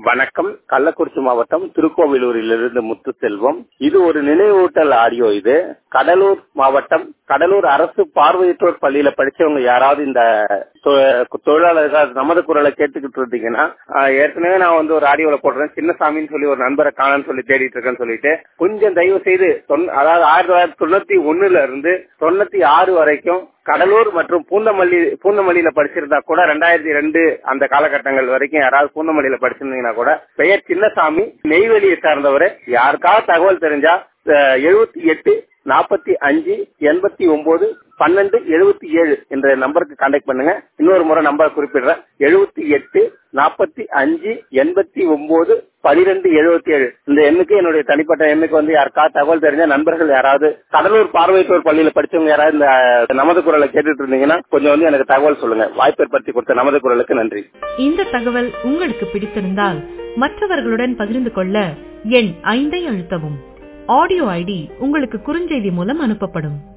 வணக்கம் கள்ளக்குறிச்சி மாவட்டம் திருக்கோவிலூரிலிருந்து முத்து செல்வம் இது ஒரு நினைவூட்டல் ஆடியோ இது கடலூர் மாவட்டம் கடலூர் அரசு பார்வையற்றோர் பள்ளியில படிச்சவங்க யாராவது இந்த தொ- தொழிலாளர்கள் நமது குரலை கேட்டுக்கிட்டு இருந்தீங்கன்னா ஆஹ், ஏற்கனவே நான் வந்து ஒரு ஆடியோல போடுறேன் சின்னசாமின்னு சொல்லி ஒரு நண்பரை காணன்னு சொல்லி தேடிட்டு இருக்கேன்னு சொல்லிட்டு கொஞ்சம் தயவு செய்து தொன்- அதாவது ஆயிரத்தி தொள்ளாயிரத்தி தொண்ணூத்தி ஒண்ணுல இருந்து தொண்ணூத்தி ஆறு வரைக்கும் கடலூர் மற்றும் பூந்தமல்லி பூந்தமல்லியில படிச்சிருந்தா கூட ரெண்டாயிரத்தி ரெண்டு அந்த காலகட்டங்கள் வரைக்கும் யாராவது பூந்தமல்லியில படிச்சிருந்தீங்கன்னா கூட பெயர் சின்னசாமி நெய்வேலியை சார்ந்தவர் யாருக்காவது தகவல் தெரிஞ்சா எழுபத்தி எட்டு நாற்பத்தி அஞ்சு எண்பத்தி ஒன்பது பன்னெண்டு எழுபத்தி ஏழு என்ற நம்பருக்கு கான்டாக்ட் பண்ணுங்க இன்னொரு முறை நம்பர் குறிப்பிடுறேன் எழுபத்தி எட்டு நாற்பத்தி அஞ்சு எண்பத்தி ஒன்பது பனிரெண்டு எழுபத்தி ஏழு இந்த எண்ணுக்கு என்னுடைய தனிப்பட்ட எண்ணுக்கு வந்து யாருக்காவது தகவல் தெரிஞ்ச நண்பர்கள் யாராவது கடலூர் பார்வையற்றோர் பள்ளியில படிச்சவங்க யாராவது இந்த அஹ், நமது குரலை கேட்டுட்டு இருந்தீங்கன்னா கொஞ்சம் வந்து எனக்கு தகவல் சொல்லுங்க வாய்ப்பு ஏற்படுத்தி கொடுத்த நமது குரலுக்கு நன்றி இந்த தகவல் உங்களுக்கு பிடித்திருந்தால் மற்றவர்களுடன் பகிர்ந்து கொள்ள எண் ஐந்தை அழுத்தவும் ஆடியோ ஐடி உங்களுக்கு குறுஞ்செய்தி மூலம் அனுப்பப்படும்